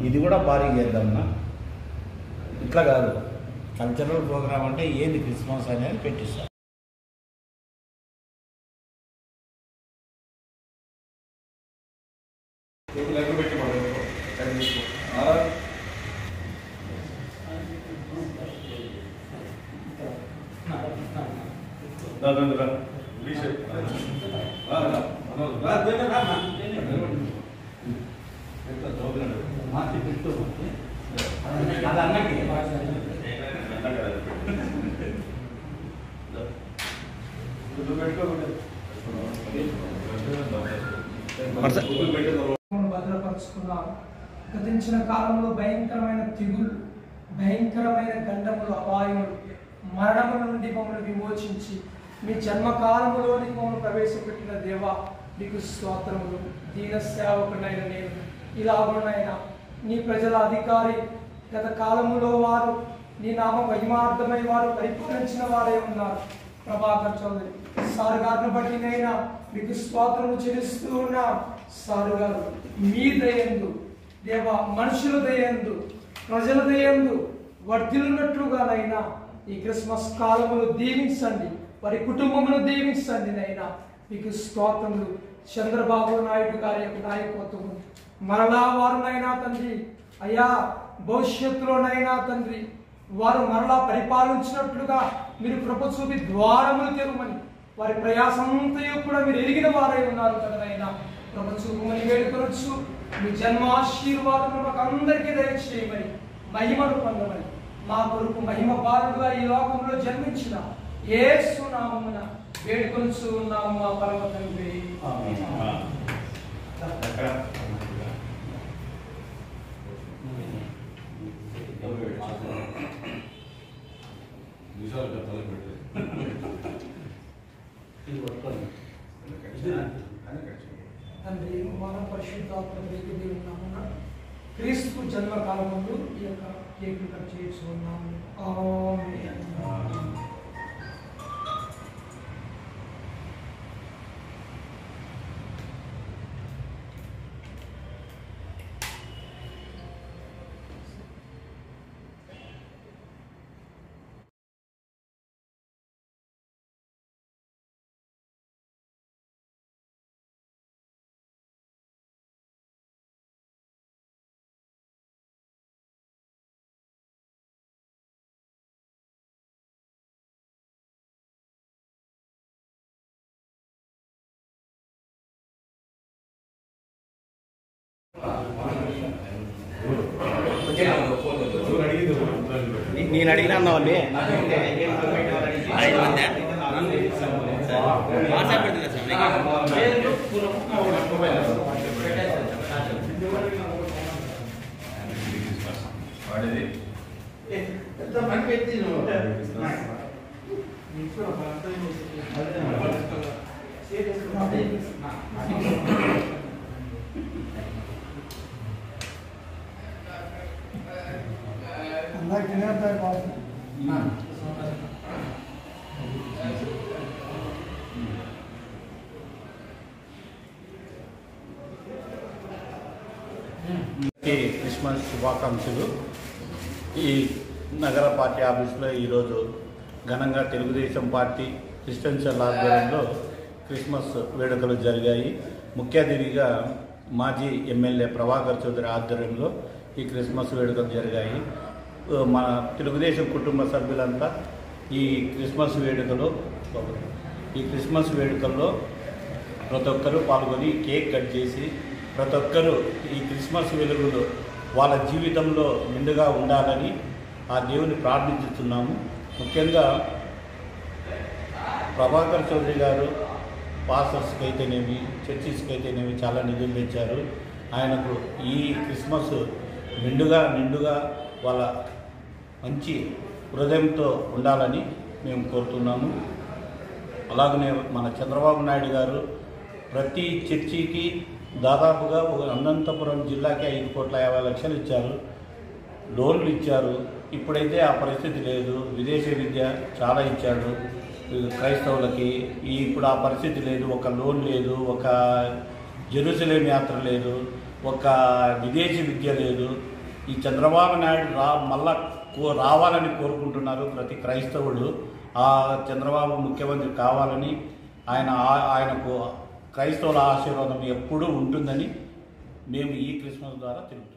ఇది కూడా భారీ చేద్దామన్నా ఇట్లా కాదు కల్చరల్ ప్రోగ్రామ్ అంటే ఏంది క్రిస్మస్ అనేది పెట్టిస్తారు లెక్క పెట్టి మనం టైం తీసుకో ఆరా దా దా దా రీసెట్ రా రా రా రా ఎంత చదువుతున్నాడు మార్చి పెట్టు అది అన్నకి మమ్మల్ని భద్రపరుచుకున్నారు గతించిన కాలంలో భయంకరమైన తెగులు భయంకరమైన గండములు అపాయములు మరణముల నుండి మమ్మల్ని విమోచించి మీ జన్మకాలములోని మమ్మల్ని ప్రవేశపెట్టిన దేవ మీకు స్తోత్రములు దీన సేవకునైన నేను ఇలాగునైనా నీ ప్రజల అధికారి గత కాలములో వారు నీ నామ మహిమార్థమై వారు పరిపాలించిన వారే ఉన్నారు ప్రభాకర్ చౌదరి సార్ గారిని బట్టి నైనా మీకు స్తోత్రము చెల్లిస్తూ ఉన్నా సారు గారు మీ దయందు దేవ మనుషుల దయందు ప్రజల దయందు వర్ధిల్లున్నట్లుగానైనా ఈ క్రిస్మస్ కాలమును దీవించండి వారి కుటుంబమును దీవించండి నైనా మీకు స్తోత్రములు చంద్రబాబు నాయుడు గారి యొక్క నాయకత్వము మరలా వారునైనా తండ్రి అయ్యా భవిష్యత్తులోనైనా తండ్రి వారు మరలా పరిపాలించినట్లుగా మీరు కృప చూపి ద్వారములు తెరవమని వారి ప్రయాసంతయు కూడా మీరు ఎరిగిన వారై ఉన్నారు కదనైనా కృప చూపమని వేడుకొనొచ్చు మీ జన్మాశీర్వాదం మాకు అందరికీ దయచేయమని మహిమను పొందమని మా కొరకు మహిమ బాలుడుగా ఈ లోకంలో జన్మించిన ఏసు నామమున వేడుకొనుచు ఉన్నాము మా పరమ తండ్రి నిమిషాలు తల పెట్టు ఇది పట్టుకోండి తండ్రి మన పరిశుద్ధాత్మ దేవుని నామమున క్రీస్తు జన్మకాలముందు ఈ యొక్క కేక్ కట్ చేసి ఉన్నాము ఆమేన్. నేను అడిగినా అన్నవాడిని ఐదు మంది వాట్సాప్ పెడుతున్నా సార్ మీకు వాడేది అందరికి తినేస్తారు బాబు ఈ క్రిస్మస్ శుభాకాంక్షలు ఈ నగర పార్టీ ఆఫీస్లో ఈరోజు ఘనంగా తెలుగుదేశం పార్టీ క్రిస్టియన్ సెల్ ఆధ్వర్యంలో క్రిస్మస్ వేడుకలు జరిగాయి ముఖ్య అతిథిగా మాజీ ఎమ్మెల్యే ప్రభాకర్ చౌదరి ఆధ్వర్యంలో ఈ క్రిస్మస్ వేడుకలు జరిగాయి ఆ, మన తెలుగుదేశం కుటుంబ సభ్యులంతా ఈ క్రిస్మస్ వేడుకలో ఈ క్రిస్మస్ వేడుకల్లో ప్రతి ఒక్కరూ పాల్గొని కేక్ కట్ చేసి ప్రతి ఒక్కరూ ఈ క్రిస్మస్ వెలుగులో వాళ్ళ జీవితంలో నిండుగా ఉండాలని ఆ దేవుని ప్రార్థించుతున్నాము ముఖ్యంగా ప్రభాకర్ చౌదరి గారు పాస్టర్స్కి అయితేనేమి చర్చిస్కి అయితేనేమి చాలా నిధులు తెచ్చారు ఆయనకు ఈ క్రిస్మస్ నిండుగా నిండుగా వాళ్ళ మంచి హృదయంతో ఉండాలని మేము కోరుతున్నాము అలాగనే మన చంద్రబాబు నాయుడు గారు ప్రతి చర్చికి దాదాపుగా ఒక అనంతపురం జిల్లాకి ఐదు కోట్ల యాభై లక్షలు ఇచ్చారు లోన్లు ఇచ్చారు ఇప్పుడైతే ఆ పరిస్థితి లేదు విదేశీ విద్య చాలా ఇచ్చాడు ఈ క్రైస్తవులకి ఈ ఇప్పుడు ఆ పరిస్థితి లేదు ఒక లోన్ లేదు ఒక జెరూసలేం యాత్ర లేదు ఒక విదేశీ విద్య లేదు ఈ చంద్రబాబు నాయుడు రా మళ్ళా కో రావాలని కోరుకుంటున్నారు ప్రతి క్రైస్తవుడు ఆ చంద్రబాబు ముఖ్యమంత్రి కావాలని ఆయన ఆ- ఆయనకు క్రైస్తవుల ఆశీర్వాదం ఎప్పుడూ ఉంటుందని మేము ఈ క్రిస్మస్ ద్వారా తెలుపుతున్నాం